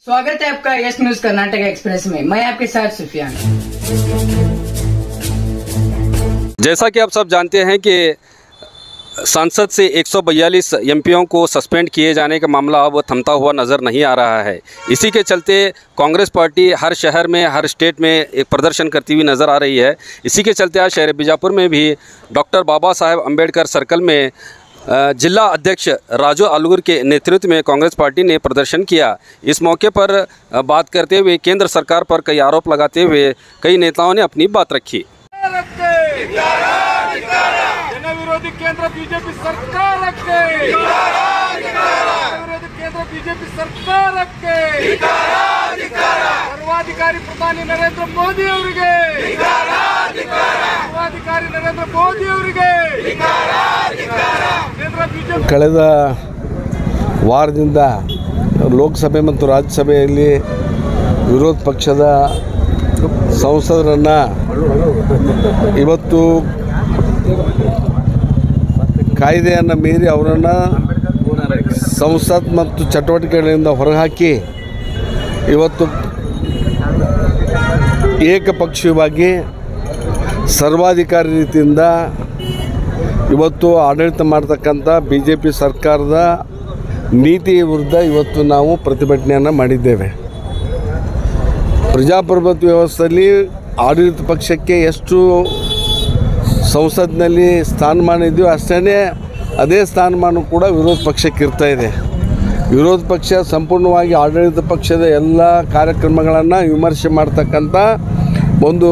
स्वागत है आपका यस न्यूज कर्नाटक एक्सप्रेस में मैं आपके साथ सुफियान जैसा कि आप सब जानते हैं कि सांसद से 142 एमपीओं को सस्पेंड किए जाने का मामला अब थमता हुआ नज़र नहीं आ रहा है इसी के चलते कांग्रेस पार्टी हर शहर में हर स्टेट में एक प्रदर्शन करती हुई नज़र आ रही है इसी के चलते आज शहर बीजापुर में भी डॉक्टर बाबा साहेब अम्बेडकर सर्कल में अ, जिला अध्यक्ष राजू आलूर के नेतृत्व में कांग्रेस पार्टी ने प्रदर्शन किया इस मौके पर अ, बात करते हुए केंद्र सरकार पर कई आरोप लगाते हुए कई नेताओं ने अपनी बात रखी ಜನ ವಿರೋಧಿ ಕೇಂದ್ರ ಬಿಜೆಪಿ ಸರ್ಕಾರಕ್ಕೆ ಜನ ವಿರೋಧಿ ಕೇಂದ್ರ ಬಿಜೆಪಿ ಸರ್ಕಾರಕ್ಕೆ ಸರ್ವಾಧಿಕಾರಿ ಪ್ರಧಾನಿ ನರೇಂದ್ರ ಮೋದಿ ಅವರಿಗೆ ಸರ್ವಾಧಿಕಾರಿ ನರೇಂದ್ರ ಮೋದಿ ಅವರಿಗೆ ಕೇಂದ್ರ ಬಿಜೆಪಿ ಕಳೆದ ವಾರದಿಂದ ಲೋಕಸಭೆ ಮತ್ತು ರಾಜ್ಯಸಭೆಯಲ್ಲಿ ವಿರೋಧ ಪಕ್ಷದ ಸಂಸದರನ್ನು ಇವತ್ತು ಕಾಯ್ದೆಯನ್ನು ಮೀರಿ ಅವರನ್ನು ಸಂಸತ್ ಮತ್ತು ಚಟುವಟಿಕೆಗಳಿಂದ ಹೊರಹಾಕಿ ಇವತ್ತು ಏಕಪಕ್ಷೀಯವಾಗಿ ಸರ್ವಾಧಿಕಾರಿ ರೀತಿಯಿಂದ ಇವತ್ತು ಆಡಳಿತ ಮಾಡ್ತಕ್ಕಂಥ ಬಿ ಜೆ ಪಿ ಸರ್ಕಾರದ ನೀತಿ ವಿರುದ್ಧ ಇವತ್ತು ನಾವು ಪ್ರತಿಭಟನೆಯನ್ನು ಮಾಡಿದ್ದೇವೆ ಪ್ರಜಾಪ್ರಭುತ್ವ ವ್ಯವಸ್ಥೆಯಲ್ಲಿ ಆಡಳಿತ ಪಕ್ಷಕ್ಕೆ ಎಷ್ಟು ಸಂಸತ್ನಲ್ಲಿ ಸ್ಥಾನಮಾನ ಇದೆಯೋ ಅಷ್ಟೇ ಅದೇ ಸ್ಥಾನಮಾನ ಕೂಡ ವಿರೋಧ ಪಕ್ಷಕ್ಕೆ ಇರ್ತಾ ಇದೆ ವಿರೋಧ ಪಕ್ಷ ಸಂಪೂರ್ಣವಾಗಿ ಆಡಳಿತ ಪಕ್ಷದ ಎಲ್ಲ ಕಾರ್ಯಕ್ರಮಗಳನ್ನು ವಿಮರ್ಶೆ ಮಾಡ್ತಕ್ಕಂಥ ಒಂದು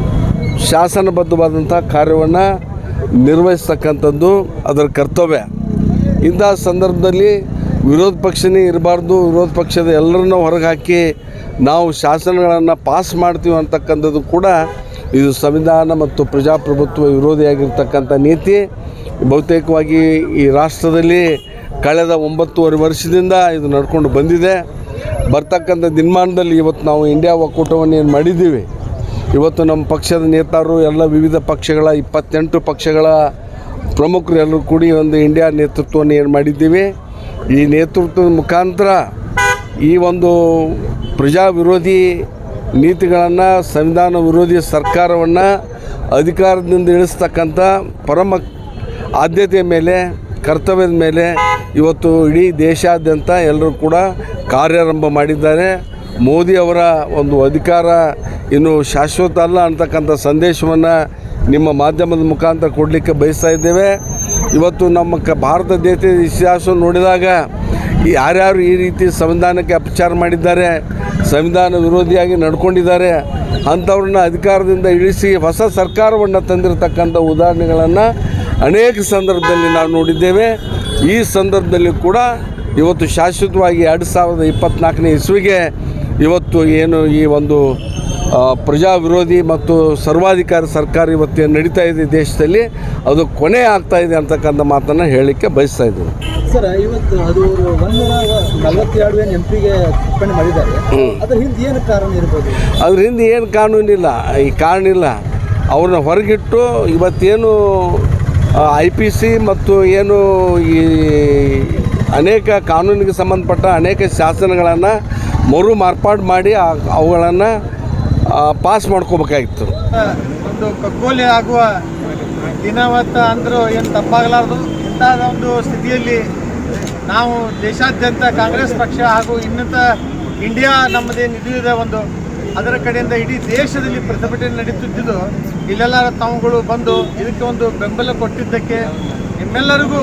ಶಾಸನಬದ್ಧವಾದಂಥ ಕಾರ್ಯವನ್ನು ನಿರ್ವಹಿಸ್ತಕ್ಕಂಥದ್ದು ಅದರ ಕರ್ತವ್ಯ ಇಂಥ ಸಂದರ್ಭದಲ್ಲಿ ವಿರೋಧ ಪಕ್ಷನೇ ಇರಬಾರ್ದು ವಿರೋಧ ಪಕ್ಷದ ಎಲ್ಲರನ್ನ ಹೊರಗೆ ಹಾಕಿ ನಾವು ಶಾಸನಗಳನ್ನು ಪಾಸ್ ಮಾಡ್ತೀವಿ ಅಂತಕ್ಕಂಥದ್ದು ಕೂಡ ಇದು ಸಂವಿಧಾನ ಮತ್ತು ಪ್ರಜಾಪ್ರಭುತ್ವ ವಿರೋಧಿಯಾಗಿರ್ತಕ್ಕಂಥ ನೀತಿ ಬಹುತೇಕವಾಗಿ ಈ ರಾಷ್ಟ್ರದಲ್ಲಿ ಕಳೆದ ಒಂಬತ್ತುವರೆ ವರ್ಷದಿಂದ ಇದು ನಡ್ಕೊಂಡು ಬಂದಿದೆ ಬರ್ತಕ್ಕಂಥ ದಿನಮಾನದಲ್ಲಿ ಇವತ್ತು ನಾವು ಇಂಡಿಯಾ ಒಕ್ಕೂಟವನ್ನು ಏನು ಮಾಡಿದ್ದೀವಿ ಇವತ್ತು ನಮ್ಮ ಪಕ್ಷದ ನೇತಾರರು ಎಲ್ಲ ವಿವಿಧ ಪಕ್ಷಗಳ ಇಪ್ಪತ್ತೆಂಟು ಪಕ್ಷಗಳ ಪ್ರಮುಖರು ಎಲ್ಲರೂ ಕೂಡಿ ಒಂದು ಇಂಡಿಯಾ ನೇತೃತ್ವವನ್ನು ಏನು ಮಾಡಿದ್ದೀವಿ ಈ ನೇತೃತ್ವದ ಮುಖಾಂತರ ಈ ಒಂದು ಪ್ರಜಾ ವಿರೋಧಿ ನೀತಿಗಳನ್ನು ಸಂವಿಧಾನ ವಿರೋಧಿ ಸರ್ಕಾರವನ್ನು ಅಧಿಕಾರದಿಂದ ಇಳಿಸ್ತಕ್ಕಂಥ ಪರಮ ಆದ್ಯತೆಯ ಮೇಲೆ ಕರ್ತವ್ಯದ ಮೇಲೆ ಇವತ್ತು ಇಡೀ ದೇಶಾದ್ಯಂತ ಎಲ್ಲರೂ ಕೂಡ ಕಾರ್ಯಾರಂಭ ಮಾಡಿದ್ದಾರೆ ಮೋದಿ ಅವರ ಒಂದು ಅಧಿಕಾರ ಇನ್ನು ಶಾಶ್ವತ ಅಲ್ಲ ಅಂತಕ್ಕಂಥ ಸಂದೇಶವನ್ನು ನಿಮ್ಮ ಮಾಧ್ಯಮದ ಮುಖಾಂತರ ಕೊಡಲಿಕ್ಕೆ ಬಯಸ್ತಾ ಇದ್ದೇವೆ ಇವತ್ತು ನಮ್ಮ ಕ ಭಾರತ ದೇಶದ ಇತಿಹಾಸ ನೋಡಿದಾಗ ಈ ಯಾರ್ಯಾರು ಈ ರೀತಿ ಸಂವಿಧಾನಕ್ಕೆ ಅಪಚಾರ ಮಾಡಿದ್ದಾರೆ ಸಂವಿಧಾನ ವಿರೋಧಿಯಾಗಿ ನಡ್ಕೊಂಡಿದ್ದಾರೆ ಅಂಥವ್ರನ್ನ ಅಧಿಕಾರದಿಂದ ಇಳಿಸಿ ಹೊಸ ಸರ್ಕಾರವನ್ನು ತಂದಿರತಕ್ಕಂಥ ಉದಾಹರಣೆಗಳನ್ನು ಅನೇಕ ಸಂದರ್ಭದಲ್ಲಿ ನಾವು ನೋಡಿದ್ದೇವೆ ಈ ಸಂದರ್ಭದಲ್ಲಿ ಕೂಡ ಇವತ್ತು ಶಾಶ್ವತವಾಗಿ ಎರಡು ಸಾವಿರದ ಇಪ್ಪತ್ತ್ನಾಲ್ಕನೇ ಇಸ್ವಿಗೆ ಇವತ್ತು ಏನು ಈ ಒಂದು ಆ, ಪ್ರಜಾ ವಿರೋಧಿ ಮತ್ತು ಸರ್ವಾಧಿಕಾರಿ ಸರ್ಕಾರ ಇವತ್ತು ಏನು ನಡೀತಾ ಇದೆ ದೇಶದಲ್ಲಿ ಅದು ಕೊನೆ ಆಗ್ತಾ ಇದೆ ಅಂತಕ್ಕಂಥ ಮಾತನ್ನು ಹೇಳಲಿಕ್ಕೆ ಬಯಸ್ತಾ ಇದ್ದೀನಿ ಸರ್ ಇವತ್ತು ಅದು ಒಂದೂರ ನಲವತ್ತೆರಡು ಏನು ಎಂ ಪಿಗೆ ಸಸ್ಪೆಂಡ್ ಮಾಡಿದ್ದಾರೆ ಅದ್ರ ಹಿಂದೆ ಏನು ಕಾರಣ ಇರ್ಬೋದು ಅದ್ರ ಹಿಂದೆ ಏನು ಕಾನೂನಿಲ್ಲ ಈ ಕಾರಣ ಇಲ್ಲ ಅವ್ರನ್ನ ಹೊರಗಿಟ್ಟು ಇವತ್ತೇನು ಐ ಪಿ ಸಿ ಮತ್ತು ಏನು ಈ ಅನೇಕ ಕಾನೂನಿಗೆ ಸಂಬಂಧಪಟ್ಟ ಅನೇಕ ಶಾಸನಗಳನ್ನು ಮರು ಮಾರ್ಪಾಡು ಮಾಡಿ ಆ- ಅವುಗಳನ್ನು ಪಾಸ್ ಮಾಡ್ಕೋಬೇಕಾಗಿತ್ತು ಒಂದು ಕಗ್ಗೋಲೆ ಆಗುವ ದಿನವತ್ತ ಅಂದರೂ ಏನು ತಪ್ಪಾಗಲಾರದು ಇಂಥದ ಒಂದು ಸ್ಥಿತಿಯಲ್ಲಿ ನಾವು ದೇಶಾದ್ಯಂತ ಕಾಂಗ್ರೆಸ್ ಪಕ್ಷ ಹಾಗೂ ಇನ್ನಿತ ಇಂಡಿಯಾ ನಮ್ಮದೇನು ಇದು ಇದೆ ಒಂದು ಅದರ ಕಡೆಯಿಂದ ಇಡೀ ದೇಶದಲ್ಲಿ ಪ್ರತಿಭಟನೆ ನಡೀತಿದ್ದು ಇಲ್ಲೆಲ್ಲ ತಾವುಗಳು ಬಂದು ಇದಕ್ಕೆ ಒಂದು ಬೆಂಬಲ ಕೊಟ್ಟಿದ್ದಕ್ಕೆ ನಿಮ್ಮೆಲ್ಲರಿಗೂ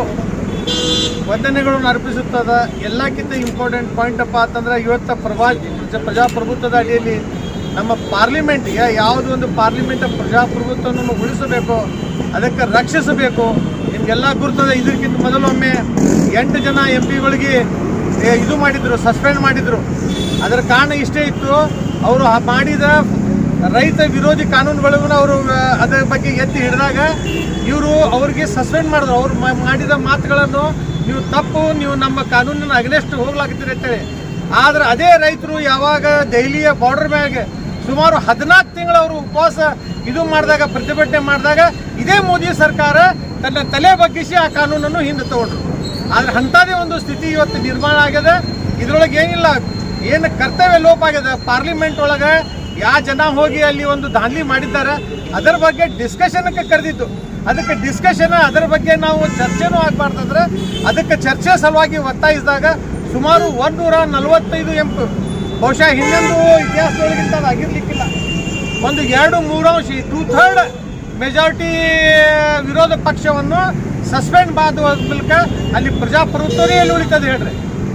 ವಂದನೆಗಳನ್ನು ಅರ್ಪಿಸುತ್ತದ ಎಲ್ಲಕ್ಕಿಂತ ಇಂಪಾರ್ಟೆಂಟ್ ಪಾಯಿಂಟ್ ಅಪ್ಪ ಅಂತಂದ್ರೆ ಇವತ್ತು ಪ್ರಭಾ ಪ್ರಜಾಪ್ರಭುತ್ವದ ಅಡಿಯಲ್ಲಿ ನಮ್ಮ ಪಾರ್ಲಿಮೆಂಟ್ ಯಾವುದು ಒಂದು ಪಾರ್ಲಿಮೆಂಟ್ ಪ್ರಜಾಪ್ರಭುತ್ವವನ್ನು ಉಳಿಸಬೇಕು ಅದಕ್ಕೆ ರಕ್ಷಿಸಬೇಕು ನಿಮಗೆಲ್ಲ ಗುರ್ತದ ಇದಕ್ಕಿಂತ ಮೊದಲೊಮ್ಮೆ ಎಂಟು ಜನ ಎಂ ಪಿಗಳಿಗೆ ಇದು ಮಾಡಿದ್ರು ಸಸ್ಪೆಂಡ್ ಮಾಡಿದ್ರು ಅದರ ಕಾರಣ ಇಷ್ಟೇ ಇತ್ತು ಅವರು ಮಾಡಿದ ರೈತ ವಿರೋಧಿ ಕಾನೂನುಗಳಿಗೂ ಅವರು ಅದರ ಬಗ್ಗೆ ಎತ್ತಿ ಹಿಡಿದಾಗ ಇವರು ಅವ್ರಿಗೆ ಸಸ್ಪೆಂಡ್ ಮಾಡಿದ್ರು ಅವ್ರು ಮಾ- ಮಾಡಿದ ಮಾತುಗಳನ್ನು ನೀವು ತಪ್ಪು ನೀವು ನಮ್ಮ ಕಾನೂನಿನ ಅಗನೆಸ್ಟ್ ಹೋಗ್ಲಾಗ್ತೀರಿ ಅಂತೇಳಿ ಆದ್ರೆ ಅದೇ ರೈತರು ಯಾವಾಗ ದೆಹಲಿಯ ಬಾರ್ಡರ್ ಮ್ಯಾಗೆ ಸುಮಾರು ಹದಿನಾಲ್ಕು ತಿಂಗಳು ಅವರು ಉಪವಾಸ ಇದು ಮಾಡಿದಾಗ ಪ್ರತಿಭಟನೆ ಮಾಡಿದಾಗ ಇದೇ ಮೋದಿ ಸರ್ಕಾರ ತನ್ನ ತಲೆ ಬಗ್ಗಿಸಿ ಆ ಕಾನೂನನ್ನು ಹಿಂದೆ ತಗೊಂಡ್ರು ಆದ್ರೆ ಅಂಥದೇ ಒಂದು ಸ್ಥಿತಿ ಇವತ್ತು ನಿರ್ಮಾಣ ಆಗ್ಯದ ಇದ್ರೊಳಗೆ ಏನಿಲ್ಲ ಏನು ಕರ್ತವ್ಯ ಲೋಪ ಆಗಿದೆ ಪಾರ್ಲಿಮೆಂಟ್ ಒಳಗೆ ಯಾವ ಜನ ಹೋಗಿ ಅಲ್ಲಿ ಒಂದು ದಾಂಧಲಿ ಮಾಡಿದ್ದಾರೆ ಅದರ ಬಗ್ಗೆ ಡಿಸ್ಕಷನ್ಗೆ ಕರೆದಿದ್ದು ಅದಕ್ಕೆ ಡಿಸ್ಕಷನ್ ಅದರ ಬಗ್ಗೆ ನಾವು ಚರ್ಚೆನೂ ಆಗಬಾರ್ದಂದ್ರೆ ಅದಕ್ಕೆ ಚರ್ಚೆ ಸಲುವಾಗಿ ಒತ್ತಾಯಿಸಿದಾಗ ಸುಮಾರು ಒಂದೂರ ನಲವತ್ತೈದು ಎಂ ಬಹುಶಃ ಹಿಂದೊಂದು ಇತಿಹಾಸದೊಳಗಿಂತ ಅದು ಆಗಿರ್ಲಿಕ್ಕಿಲ್ಲ ಒಂದು ಎರಡು ಮೂರು ಅಂಶ ಟೂ ಥರ್ಡ್ ಮೆಜಾರಿಟಿ ವಿರೋಧ ಪಕ್ಷವನ್ನು ಸಸ್ಪೆಂಡ್ ಮಾಡುವ ಮೂಲಕ ಅಲ್ಲಿ ಪ್ರಜಾಪ್ರಭುತ್ವನೇ ಎಲ್ಲಿ ಉಳಿತದೆ ಹೇಳ್ರಿ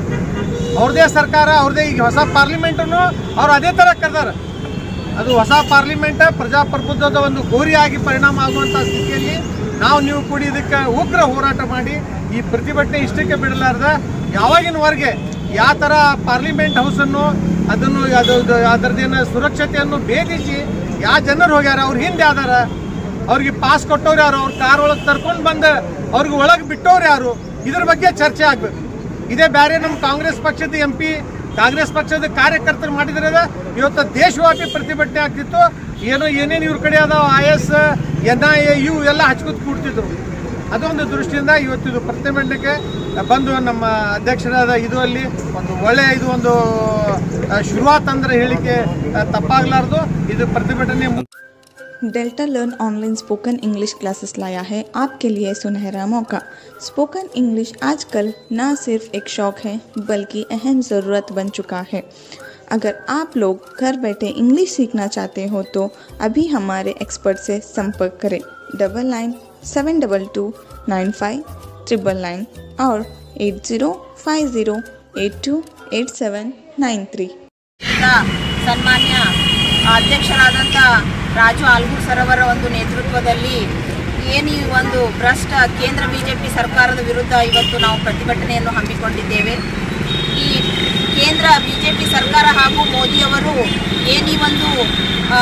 ಅವ್ರದೇ ಸರ್ಕಾರ ಅವ್ರದೇ ಈಗ ಹೊಸ ಪಾರ್ಲಿಮೆಂಟನ್ನು ಅವ್ರು ಅದೇ ಥರ ಕರೆದಾರ ಅದು ಹೊಸ ಪಾರ್ಲಿಮೆಂಟ್ ಪ್ರಜಾಪ್ರಭುತ್ವದ ಒಂದು ಗೋರಿಯಾಗಿ ಪರಿಣಾಮ ಆಗುವಂಥ ಸ್ಥಿತಿಯಲ್ಲಿ ನಾವು ನೀವು ಕೂಡಿ ಇದಕ್ಕೆ ಉಗ್ರ ಹೋರಾಟ ಮಾಡಿ ಈ ಪ್ರತಿಭಟನೆ ಇಷ್ಟಕ್ಕೆ ಬಿಡಲಾರ್ದ ಯಾವಾಗಿನವರೆಗೆ ಯಾವ ಥರ ಪಾರ್ಲಿಮೆಂಟ್ ಹೌಸನ್ನು ಅದನ್ನು ಅದು ಅದು- ಅದರದ್ದೇನು ಸುರಕ್ಷತೆಯನ್ನು ಭೇದಿಸಿ ಯಾವ ಜನರು ಹೋಗ್ಯಾರ ಅವ್ರ ಹಿಂದೆ ಯಾವ್ದಾರ ಅವ್ರಿಗೆ ಪಾಸ್ ಕೊಟ್ಟವ್ರು ಯಾರು ಅವ್ರ ಕಾರ್ ಒಳಗೆ ತರ್ಕೊಂಡು ಬಂದು ಅವ್ರಿಗೆ ಒಳಗೆ ಬಿಟ್ಟವ್ರು ಯಾರು ಇದ್ರ ಬಗ್ಗೆ ಚರ್ಚೆ ಆಗಬೇಕು ಇದೇ ಬೇರೆ ನಮ್ಮ ಕಾಂಗ್ರೆಸ್ ಪಕ್ಷದ ಎಂ ಪಿ ಕಾಂಗ್ರೆಸ್ ಪಕ್ಷದ ಕಾರ್ಯಕರ್ತರು ಮಾಡಿದ್ರೆ ಇವತ್ತು ದೇಶವ್ಯಾಪಿ ಪ್ರತಿಭಟನೆ ಆಗ್ತಿತ್ತು ಏನೋ ಏನೇನು ಇವ್ರ ಕಡೆ ಅದಾವ I S N I A ಇವು ಎಲ್ಲ ಹಚ್ಕೊತ್ ಕೂಡ್ತಿದ್ರು ಅದೊಂದು ದೃಷ್ಟಿಯಿಂದ ಇವತ್ತಿದು ಪ್ರತಿಭಟನೆಗೆ ಬಂದು ನಮ್ಮ ಅಧ್ಯಕ್ಷರಾದ ಇದು ಅಲ್ಲಿ ಒಂದು ಒಳ್ಳೆಯ ಇದು ಒಂದು ಆ, ಶುರುವಾತ್ ಅಂದ್ರೆ ಹೇಳಿಕೆ ಆ, ತಪ್ಪಾಗ್ಲಾರ್ದು ಇದು ಪ್ರತಿಭಟನೆ ಮು- Delta learn online spoken English classes लाया है आपके लिए सुनहरा मौका स्पोकन इंग्लिश आजकल न सिर्फ एक शौक है बल्कि अहम ज़रूरत बन चुका है अगर आप लोग घर बैठे इंग्लिश सीखना चाहते हो तो अभी हमारे एक्सपर्ट से संपर्क करें double nine seven double two nine five triple nine और eight zero five zero eight two eight seven nine three ದ ಸನ್ಮಾನ್ಯ ಅಧ್ಯಕ್ಷರಾದಂಥ ರಾಜು ಆಲ್ಗೂರ್ ಸರವರ ಒಂದು ನೇತೃತ್ವದಲ್ಲಿ ಏನು ಈ ಒಂದು ಭ್ರಷ್ಟ ಕೇಂದ್ರ ಬಿಜೆಪಿ ಸರ್ಕಾರದ ವಿರುದ್ಧ ಇವತ್ತು ನಾವು ಪ್ರತಿಭಟನೆಯನ್ನು ಹಮ್ಮಿಕೊಂಡಿದ್ದೇವೆ ಈ ಕೇಂದ್ರ ಬಿಜೆಪಿ ಸರ್ಕಾರ ಹಾಗೂ ಮೋದಿಯವರು ಏನು ಈ ಒಂದು ಆ,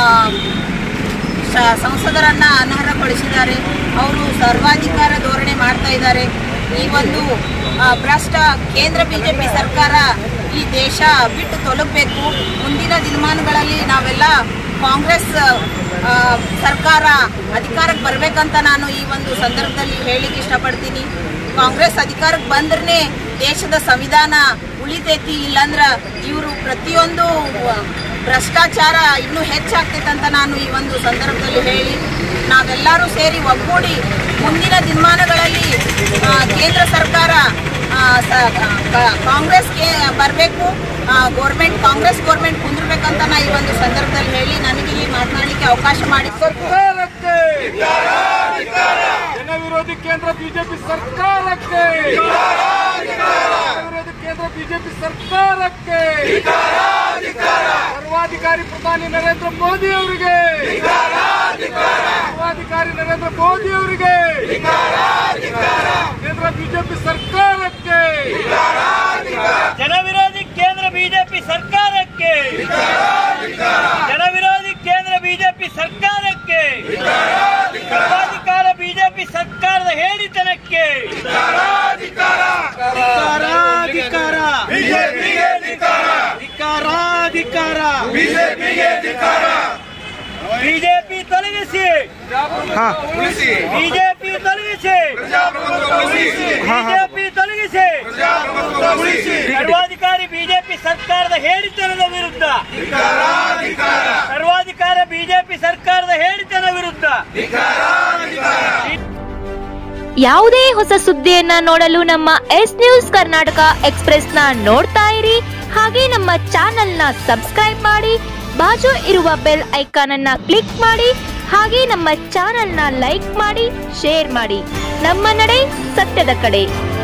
ಶ- ಸಂಸದರನ್ನ ಅನರ್ಹಗೊಳಿಸಿದ್ದಾರೆ ಅವರು ಸರ್ವಾಧಿಕಾರ ಧೋರಣೆ ಮಾಡ್ತಾ ಇದ್ದಾರೆ ಈ ಒಂದು ಆ, ಭ್ರಷ್ಟ ಕೇಂದ್ರ ಬಿಜೆಪಿ ಸರ್ಕಾರ ಈ ದೇಶ ಬಿಟ್ಟು ತೊಲಗಬೇಕು ಮುಂದಿನ ದಿನಮಾನಗಳಲ್ಲಿ ನಾವೆಲ್ಲ ಕಾಂಗ್ರೆಸ್ ಆ, ಸರ್ಕಾರ ಅಧಿಕಾರಕ್ಕೆ ಬರಬೇಕಂತ ನಾನು ಈ ಒಂದು ಸಂದರ್ಭದಲ್ಲಿ ಹೇಳಿಕ್ಕೆ ಇಷ್ಟಪಡ್ತೀನಿ ಕಾಂಗ್ರೆಸ್ ಅಧಿಕಾರಕ್ಕೆ ಬಂದ್ರೆ ದೇಶದ ಸಂವಿಧಾನ ಉಳಿತೈತಿ ಇಲ್ಲಂದ್ರ ಇವರು ಪ್ರತಿಯೊಂದು ಭ್ರಷ್ಟಾಚಾರ ಇನ್ನೂ ಹೆಚ್ಚಾಗ್ತೈತೆ ಅಂತ ನಾನು ಈ ಒಂದು ಸಂದರ್ಭದಲ್ಲಿ ಹೇಳಿ ನಾವೆಲ್ಲರೂ ಸೇರಿ ಒಗ್ಗೂಡಿ ಮುಂದಿನ ದಿನಮಾನಗಳಲ್ಲಿ ಆ, ಕೇಂದ್ರ ಸರ್ಕಾರ ಆ, ಸ- ಕ- ಕಾಂಗ್ರೆಸ್ಗೆ ಬರಬೇಕು ಗೋರ್ಮೆಂಟ್ ಕಾಂಗ್ರೆಸ್ ಗೋರ್ಮೆಂಟ್ ಕುಂದಿರ್ಬೇಕಂತ ನಾ ಈ ಒಂದು ಸಂದರ್ಭದಲ್ಲಿ ಹೇಳಿ ನನಗೆ ಇಲ್ಲಿ ಮಾತನಾಡಲಿಕ್ಕೆ ಅವಕಾಶ ಮಾಡಿ ಸರ್ಕಾರಕ್ಕೆ ಜನ ವಿರೋಧಿ ಕೇಂದ್ರ ಬಿಜೆಪಿ ಸರ್ಕಾರಕ್ಕೆ ಜನ ವಿರೋಧಿ ಕೇಂದ್ರ ಬಿಜೆಪಿ ಸರ್ಕಾರಕ್ಕೆ ಸರ್ವಾಧಿಕಾರಿ ಪ್ರಧಾನಿ ನರೇಂದ್ರ ಮೋದಿ ಅವರಿಗೆ ಸರ್ವಾಧಿಕಾರಿ ನರೇಂದ್ರ ಮೋದಿ ಅವರಿಗೆ ಕೇಂದ್ರ ಬಿಜೆಪಿ ಸರ್ಕಾರಕ್ಕೆ ಜನವಿರೋಧಿ ಕೇಂದ್ರ ಬಿಜೆಪಿ ಸರ್ಕಾರಕ್ಕೆ ಜನವಿರೋಧಿ ಕೇಂದ್ರ ಬಿಜೆಪಿ ಸರ್ಕಾರಕ್ಕೆ ಸರ್ವಾಧಿಕಾರ ಬಿಜೆಪಿ ಸರ್ಕಾರದ ಹೇಳಿತನಕ್ಕೆ ಬಿಜೆಪಿ ತೊಲಗಿಸಿ ಬಿಜೆಪಿ ತೊಲಗಿಸಿ ಬಿಜೆಪಿ ತೊಲಗಿಸಿ ಸರ್ವಾಧಿಕಾರಿ ಬಿಜೆಪಿ ಸರ್ಕಾರದ ಹೇಳಿತನದ ವಿರುದ್ಧ ಸರ್ವಾಧಿಕಾರ ಬಿಜೆಪಿ ಸರ್ಕಾರದ ಹೇಳಿತನ ವಿರುದ್ಧ ಯಾವುದೇ ಹೊಸ ಸುದ್ದಿಯನ್ನ ನೋಡಲು ನಮ್ಮ ಎಸ್ ನ್ಯೂಸ್ ಕರ್ನಾಟಕ ಎಕ್ಸ್ಪ್ರೆಸ್ನ ನೋಡ್ತಾ ಇರಿ ಹಾಗೆ ನಮ್ಮ ಚಾನೆಲ್ನ ಸಬ್ಸ್ಕ್ರೈಬ್ ಮಾಡಿ ಬಾಜು ಇರುವ ಬೆಲ್ ಐಕಾನ್ ಅನ್ನ ಕ್ಲಿಕ್ ಮಾಡಿ ಹಾಗೆ ನಮ್ಮ ಚಾನೆಲ್ನ ಲೈಕ್ ಮಾಡಿ ಶೇರ್ ಮಾಡಿ ನಮ್ಮ ನಡೆ ಸತ್ಯದ ಕಡೆ